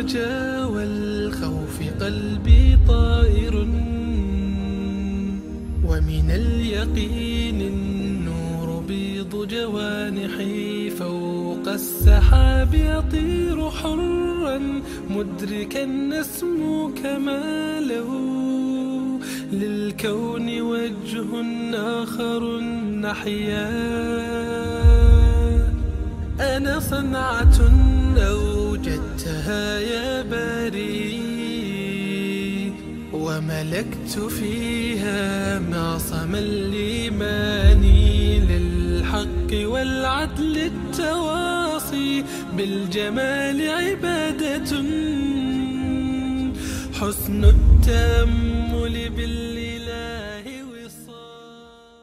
الرجا والخوف قلبي طائر ومن اليقين النور بيض جوانحي فوق السحاب يطير حرا مدركا نسمو كماله للكون وجه آخر نحيا أنا صنعة أوجدتها يا باري وملكت فيها معصم الإيمان للحق والعدل التواصي بالجمال عبادة حسن التأمل بالإله وصال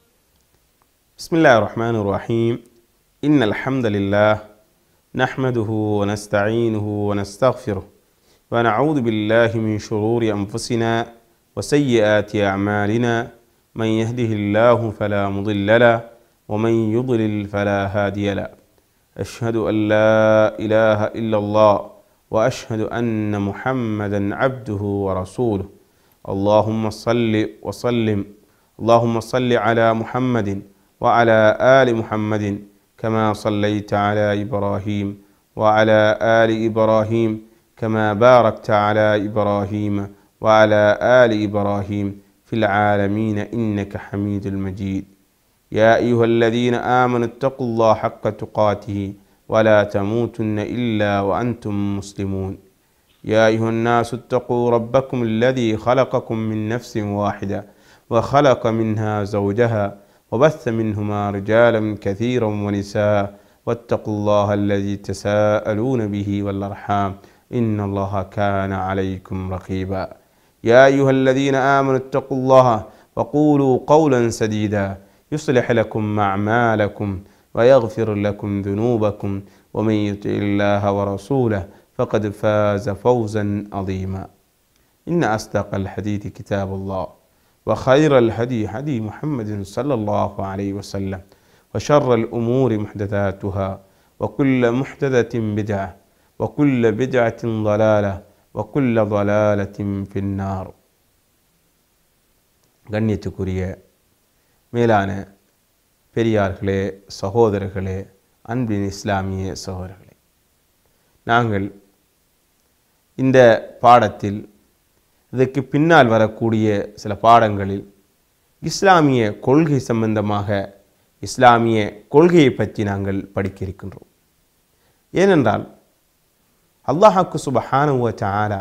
بسم الله الرحمن الرحيم إن الحمد لله نحمده ونستعينه ونستغفره ونعوذ بالله من شرور أنفسنا وسيئات أعمالنا من يهده الله فلا مضل له ومن يضلل فلا هادي له أشهد أن لا إله إلا الله وأشهد أن محمدا عبده ورسوله اللهم صل وسلم اللهم صل على محمد وعلى آل محمد كما صليت على إبراهيم وعلى آل إبراهيم كما باركت على إبراهيم وعلى آل إبراهيم في العالمين إنك حميد المجيد يا أيها الذين آمنوا اتقوا الله حق تقاته ولا تموتن إلا وأنتم مسلمون يا أيها الناس اتقوا ربكم الذي خلقكم من نفس واحدة وخلق منها زوجها وبث منهما رجالا كثيرا ونساء واتقوا الله الذي تساءلون به والأرحام إن الله كان عليكم رقيبا يا أيها الذين آمنوا اتقوا الله وقولوا قولا سديدا يصلح لكم أعمالكم ويغفر لكم ذنوبكم ومن يطع الله ورسوله فقد فاز فوزا عظيما إن أصدق الحديث كتاب الله وخير الهدي هدي محمد صلى الله عليه وسلم وشر الأمور محدثاتها وكل محدثة بدعة وكل بدعة ضلالة وكل ضلالة في النار கண்ணியத்துக்குரிய மேலான பெரியார்களே சகோதரர்களே அன்பின் இஸ்லாமிய சகோதரர்களே நாங்கள் இந்த பாடத்தில் இதற்கு பின்னால் வரக்கூடிய சில பாடங்களில் இஸ்லாமிய கொள்கை சம்பந்தமாக இஸ்லாமிய கொள்கையை பற்றி நாங்கள் படிக்க இருக்கின்றோம் ஏனென்றால் அல்லாஹாக்கு சுபஹானுவ தாலா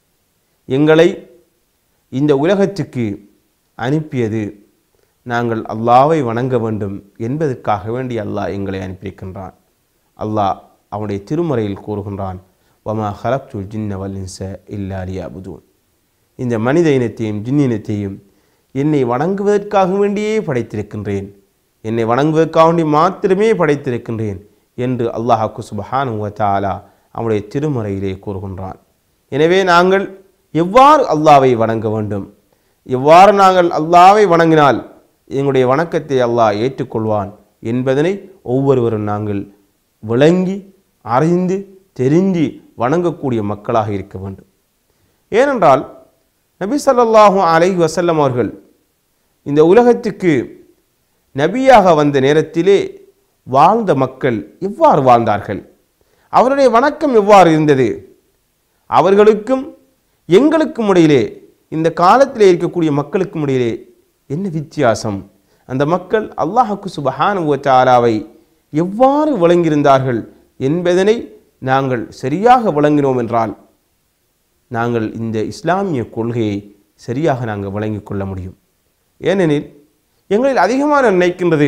எங்களை இந்த உலகத்துக்கு அனுப்பியது நாங்கள் அல்லாவை வணங்க வேண்டும் என்பதற்காக வேண்டி அல்லாஹ் எங்களை அனுப்பியிருக்கின்றான் அல்லாஹ் அவனுடைய திருமறையில் கூறுகின்றான் வமா ஹலப்துல் ஜின்ன வல்லின்ச இல்லாலியாபுதூன் இந்த மனித இனத்தையும் ஜின் இனத்தையும் என்னை வணங்குவதற்காக வேண்டியே படைத்திருக்கின்றேன் என்னை வணங்குவதற்காக வேண்டி மாத்திரமே படைத்திருக்கின்றேன் என்று அல்லாஹாக்கு சுபஹானு தாலா அவனுடைய திருமறையிலே கூறுகின்றான் எனவே நாங்கள் எவ்வாறு அல்லாவை வணங்க வேண்டும் எவ்வாறு நாங்கள் அல்லாவை வணங்கினால் எங்களுடைய வணக்கத்தை அல்லாஹ் ஏற்றுக்கொள்வான் என்பதனை ஒவ்வொருவரும் நாங்கள் விளங்கி அறிந்து தெரிஞ்சு வணங்கக்கூடிய மக்களாக இருக்க வேண்டும் ஏனென்றால் நபி ஸல்லல்லாஹு அலைஹி வஸல்லம் அவர்கள் இந்த உலகத்துக்கு நபியாக வந்த நேரத்திலே வாழ்ந்த மக்கள் எவ்வாறு வாழ்ந்தார்கள் அவருடைய வணக்கம் எவ்வாறு இருந்தது அவர்களுக்கும் எங்களுக்கும் இடையிலே இந்த காலத்திலே இருக்கக்கூடிய மக்களுக்கும் இடையிலே என்ன வித்தியாசம் அந்த மக்கள் அல்லாஹுக்கு சுபஹானு தாலாவை எவ்வாறு விளங்கியிருந்தார்கள் என்பதனை நாங்கள் சரியாக விளங்கினோம் என்றால் நாங்கள் இந்த இஸ்லாமிய கொள்கையை சரியாக நாங்கள் விளங்கிக் கொள்ள முடியும் ஏனெனில் எங்களில் அதிகமான நினைக்கின்றது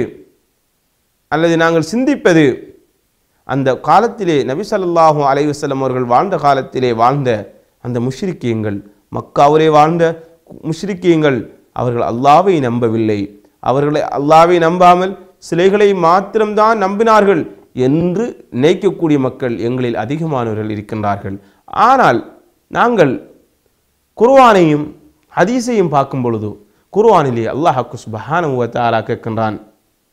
அல்லது நாங்கள் சிந்திப்பது அந்த காலத்திலே நபி ஸல்லல்லாஹு அலைஹி வஸல்லம் அவர்கள் வாழ்ந்த காலத்திலே வாழ்ந்த அந்த முஷ்ரிக்கியங்கள் மக்காவிலே வாழ்ந்த முஷ்ரிக்கியங்கள் அவர்கள் அல்லாவை நம்பவில்லை அவர்களை அல்லாவை நம்பாமல் சிலைகளை மாத்திரம்தான் நம்பினார்கள் என்று நினைக்கக்கூடிய மக்கள் எங்களில் அதிகமானவர்கள் இருக்கின்றார்கள் ஆனால் நாங்கள் குர்ஆனையும் ஹதீஸையும் பார்க்கும் பொழுது குர்ஆனிலே அல்லாஹ் சுப்ஹானஹு வ தஆலா கேட்கின்றான்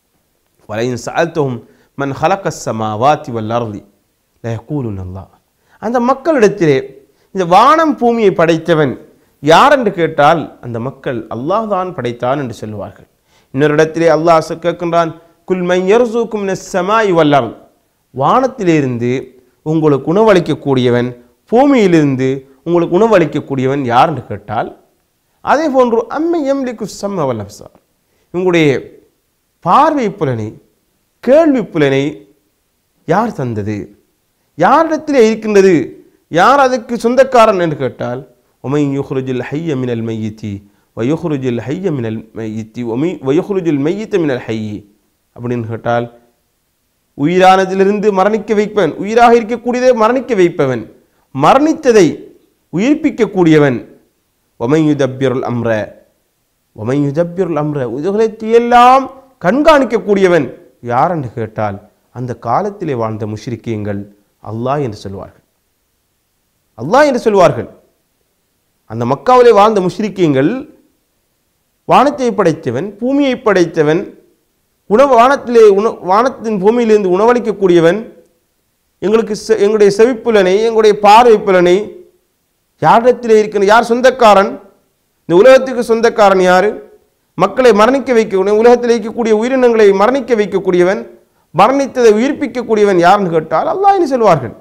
வலையின் சஅல்தஹும் மன் ஹலக்க ஸமாவாத்தி வல் அர்தி லயக்கூலுன் அல்லாஹ் அந்த மக்களிடத்திலே இந்த வானம் பூமியை படைத்தவன் யார் என்று கேட்டால் அந்த மக்கள் அல்லாஹ் தான் படைத்தான் என்று சொல்லுவார்கள் இன்னொரு இடத்திலே அல்லாஹ் சொ- கேட்கின்றான் குல் மையர்சூக்கும் சமாய் வல்லம் வானத்திலிருந்து உங்களுக்கு உணவளிக்கக்கூடியவன் பூமியிலிருந்து உங்களுக்கு உணவளிக்கக்கூடியவன் யார் என்று கேட்டால் அதே போன்று அம்மை எம்லிக்கு சம்ம வல்லப்சார் உங்களுடைய பார்வை புலனை கேள்வி புலனை யார் தந்தது யாரிடத்திலே இருக்கின்றது யார் அதுக்கு சொந்தக்காரன் என்று கேட்டால் ஒமை யுஹ்ருஜில் ஹைய மினல் மையித்தி வயுஹ்ருஜில் ஹைய மினல் மையித்தி ஒமை வயுஹ்ருஜில் மையித்த மினல் ஹையி அப்படின்னு கேட்டால் உயிரானதிலிருந்து மரணிக்க வைப்பவன் உயிராக இருக்கக்கூடியதை மரணிக்க வைப்பவன் மரணித்ததை உயிர்ப்பிக்கக்கூடியவன் ஒமையுதப்பிருள் அம்ர ஒமையுதப்பிருள் அம்ர உலகத்தை எல்லாம் கண்காணிக்கக்கூடியவன் யார் என்று கேட்டால் அந்த காலத்திலே வாழ்ந்த முஷ்ரிக்கியங்கள் அல்லாஹ் என்று சொல்வார்கள் அல்லாஹ் என்று சொல்வார்கள் அந்த மக்காவிலே வாழ்ந்த முஷ்ரிக்கியங்கள் வானத்தை படைத்தவன் பூமியை படைத்தவன் உணவு வானத்திலே உண வானத்தின் பூமியிலிருந்து உணவளிக்கக்கூடியவன் எங்களுக்கு செ- எங்களுடைய செவிப்புலனை எங்களுடைய பார்வை புலனை யாரிடத்திலே இருக்கிற யார் சொந்தக்காரன் இந்த உலகத்துக்கு சொந்தக்காரன் யார் மக்களை மரணிக்க வைக்க உலகத்தில் இருக்கக்கூடிய உயிரினங்களை மரணிக்க வைக்கக்கூடியவன் மரணித்ததை உயிர்ப்பிக்கக்கூடியவன் யாருன்னு கேட்டால் அல்லாஹ் என்று சொல்வார்கள்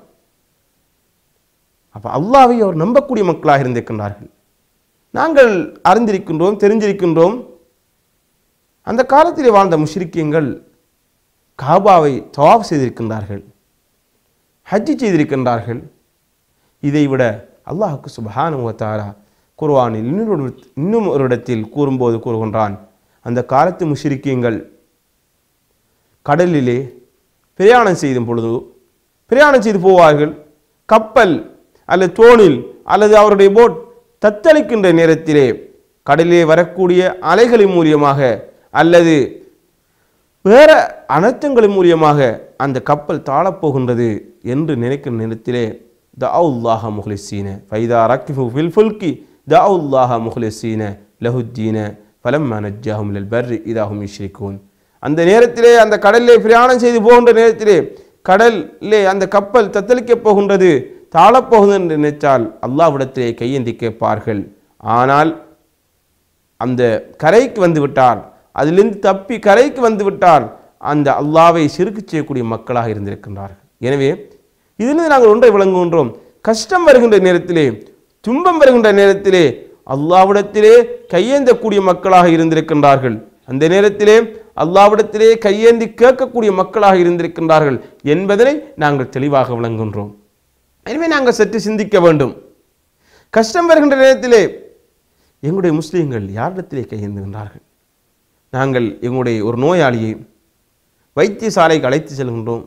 அப்போ அல்லாவை அவர் நம்பக்கூடிய மக்களாக இருந்திருக்கின்றார்கள் நாங்கள் அறிந்திருக்கின்றோம் தெரிஞ்சிருக்கின்றோம் அந்த காலத்திலே வாழ்ந்த முஷ்ரிக்கியங்கள் காபாவை தவாப் செய்திருக்கின்றார்கள் ஹஜ்ஜி செய்திருக்கின்றார்கள் இதைவிட அல்லாஹுக்கு சுபஹானு வ தஆலா குர்ஆனில் இன்னொரு இன்னும் ஒரு இடத்தில் கூறும்போது கூறுகின்றான் அந்த காலத்து முஷ்ரிக்கியங்கள் கடலிலே பிரயாணம் செய்யும் பொழுது பிரயாணம் செய்து போவார்கள் கப்பல் அல்லது தோணில் அல்லது அவருடைய போட் தத்தளிக்கின்ற நேரத்திலே கடலிலே வரக்கூடிய அலைகளின் மூலியமாக அல்லது வேற அனர்த்தங்களின் மூலியமாக அந்த கப்பல் தாழப்போகின்றது என்று நினைக்கிற நேரத்திலே தவுல்லாஹ முஹ்லிசீன ஃபைதா ரக்கிஃபு ஃபில் ஃபுல்கி தவுல்லாஹ முஹ்லிசீன லஹுத்தீன ஃபலம்மா நஜ்ஜாஹும் லில் பர்ரி இதாஹும் யுஷ்ரிகூன் அந்த நேரத்திலே அந்த கடலிலே பிரயாணம் செய்து போகின்ற நேரத்திலே கடலிலே அந்த கப்பல் தத்தளிக்கப் போகின்றது தாழப்போகுது என்று நினைத்தால் அல்லாஹ்விடத்திலே கையேந்தி கேட்பார்கள் ஆனால் அந்த கரைக்கு வந்து விட்டார் அதிலிருந்து தப்பி கரைக்கு வந்து விட்டார் அந்த அல்லாவை சிறுக்கு செய்யக்கூடிய மக்களாக இருந்திருக்கின்றார்கள் எனவே இதிலிருந்து நாங்கள் ஒன்றை விளங்குகின்றோம் கஷ்டம் வருகின்ற நேரத்திலே துன்பம் வருகின்ற நேரத்திலே அல்லாவிடத்திலே கையேந்தக்கூடிய மக்களாக இருந்திருக்கின்றார்கள் அந்த நேரத்திலே அல்லாவிடத்திலே கையேந்தி கேட்கக்கூடிய மக்களாக இருந்திருக்கின்றார்கள் என்பதனை நாங்கள் தெளிவாக விளங்குகின்றோம் எனவே நாங்கள் சற்று சிந்திக்க வேண்டும் கஷ்டம் வருகின்ற நேரத்திலே எங்களுடைய முஸ்லீம்கள் யாரிடத்திலே கையேந்துகின்றார்கள் நாங்கள் எங்களுடைய ஒரு நோயாளியை வைத்தியசாலைக்கு அழைத்து செல்கின்றோம்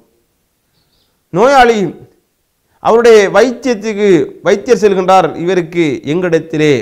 நோயாளி அவருடைய வைத்தியத்துக்கு வைத்தியர் செல்கின்றார் இவருக்கு எங்களிடத்திலே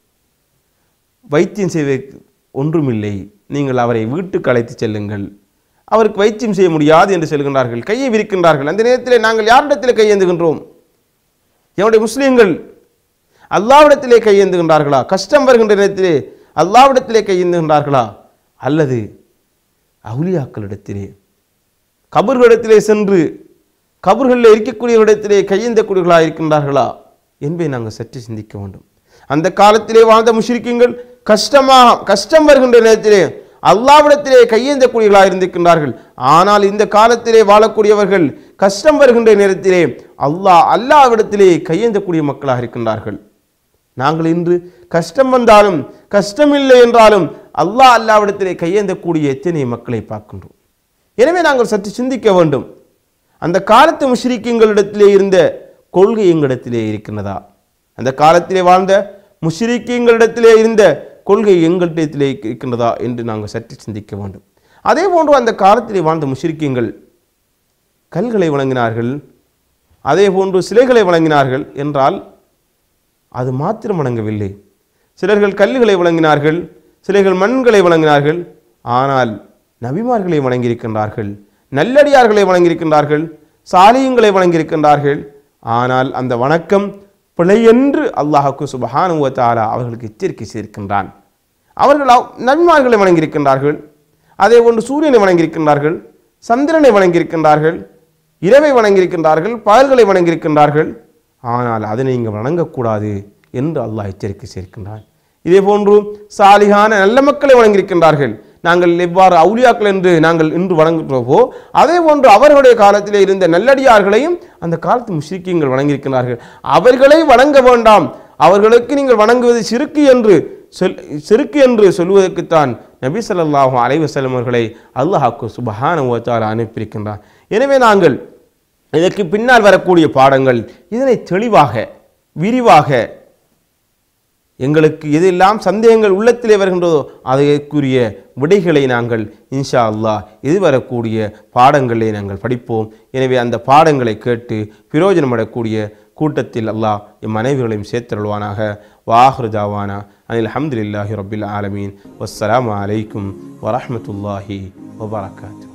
வைத்தியம் செய்வதற்கு ஒன்றுமில்லை நீங்கள் அவரை வீட்டுக்கு அழைத்து செல்லுங்கள் அவருக்கு வைத்தியம் செய்ய முடியாது என்று சொல்கின்றார்கள் கையை விரிக்கின்றார்கள் அந்த நேரத்திலே நாங்கள் யாரிடத்திலே கையேந்துகின்றோம் என்னுடைய முஸ்லீம்கள் அல்லாவிடத்திலே கையேந்துகின்றார்களா கஷ்டம் வருகின்ற நேரத்திலே அல்லாவிடத்திலே கையேந்துகின்றார்களா அல்லது அவுலியாக்களிடத்திலே கபர்களிடத்திலே சென்று கபர்களில் இருக்கக்கூடியவரிடத்திலே கையேந்தக்கூடியவர்களாக இருக்கின்றார்களா என்பதை நாங்கள் சற்று சிந்திக்க வேண்டும் அந்த காலத்திலே வாழ்ந்த முஷ்ரிக்குங்கள் கஷ்டமாக கஷ்டம் வருகின்ற நேரத்திலே அல்லாவிடத்திலே கையேந்தக்கூடியவர்களாக இருந்திருக்கின்றார்கள் ஆனால் இந்த காலத்திலே வாழக்கூடியவர்கள் கஷ்டம் வருகின்ற நேரத்திலே அல்லாஹ் அல்லாவிடத்திலே கையேந்தக்கூடிய மக்களாக இருக்கின்றார்கள் நாங்கள் இன்று கஷ்டம் வந்தாலும் கஷ்டமில்லை என்றாலும் அல்லாஹ் அல்லாவிடத்திலே கையேந்தக்கூடிய எத்தனை மக்களை பார்க்கின்றோம் எனவே நாங்கள் சற்று சிந்திக்க வேண்டும் அந்த காலத்து முஷ்ரிக்கீங்களிடத்திலே இருந்த கொள்கை எங்களிடத்திலே இருக்கின்றதா அந்த காலத்திலே வாழ்ந்த முஷ்ரிக்கீங்களிடத்திலே இருந்த கொள்கை எங்களிடத்திலே இருக்கின்றதா என்று நாங்கள் சற்று சிந்திக்க வேண்டும் அதே போன்று அந்த காலத்திலே வாழ்ந்த முஷ்ரிக்கீங்கள் கல்களை வழங்கினார்கள் அதே போன்று சிலைகளை வழங்கினார்கள் என்றால் அது மாத்திரம் வழங்கவில்லை சிலர்கள் கல்லுகளை வழங்கினார்கள் சிலர்கள் மண்களை வழங்கினார்கள் ஆனால் நபிமார்களை வணங்கியிருக்கின்றார்கள் நல்லடியார்களை வணங்கியிருக்கின்றார்கள் சாலியங்களை வணங்கியிருக்கின்றார்கள் ஆனால் அந்த வணக்கம் பிழையென்று அல்லாஹுக்கு சுபஹானுவ தஆலா அவர்களுக்கு எச்சரிக்கை செய்திருக்கின்றான் அவர்கள் அவ்- நபிமார்களை வணங்கியிருக்கின்றார்கள் அதே போன்று சூரியனை வணங்கியிருக்கின்றார்கள் சந்திரனை வணங்கியிருக்கின்றார்கள் இரவை வணங்கியிருக்கின்றார்கள் பகல்களை வணங்கியிருக்கின்றார்கள் ஆனால் அதனை நீங்கள் வணங்கக்கூடாது என்று அல்லாஹ் எச்சரிக்கை சேர்க்கின்றான் இதே போன்று சாலிகான நல்ல மக்களை வணங்கியிருக்கின்றார்கள் நாங்கள் எவ்வாறு அவுலியாக்கள் என்று நாங்கள் இன்று வணங்குகிறோமோ அதே போன்று அவர்களுடைய காலத்திலே இருந்த நல்லடியார்களையும் அந்த காலத்து முஸ்லிக்கீங்கள் வணங்கியிருக்கிறார்கள் அவர்களை வணங்க வேண்டாம் அவர்களுக்கு நீங்கள் வணங்குவது சிறுக்கு என்று சொல் சிறுக்கு என்று சொல்வதற்குத்தான் நபி ஸல்லல்லாஹு அலைஹி வஸல்லம் அவர்களை அல்லாஹ்க்கு சுபஹானஹு வ தஆலா அனுப்பியிருக்கின்றார் எனவே நாங்கள் இதற்கு பின்னால் வரக்கூடிய பாடங்கள் இதனை தெளிவாக விரிவாக எங்களுக்கு எதெல்லாம் சந்தேகங்கள் உள்ளத்திலே வருகின்றதோ அதற்குரிய விடைகளை நாங்கள் இன்ஷா அல்லாஹ் இது வரக்கூடிய பாடங்களை நாங்கள் படிப்போம் எனவே அந்த பாடங்களை கேட்டு பிரயோஜனப்படக்கூடிய கூட்டத்தில் அல்லாஹ் எம் அனைவர்களையும் சேர்த்தருள்வானாக வாஹ்ரு ஜாவானா அனில் அஹமதுல்லாஹி ரபில் ஆலமீன் வஸ்ஸலாமு அலைக்கும் வரஹ்மத்துல்லாஹி வபரகாத்து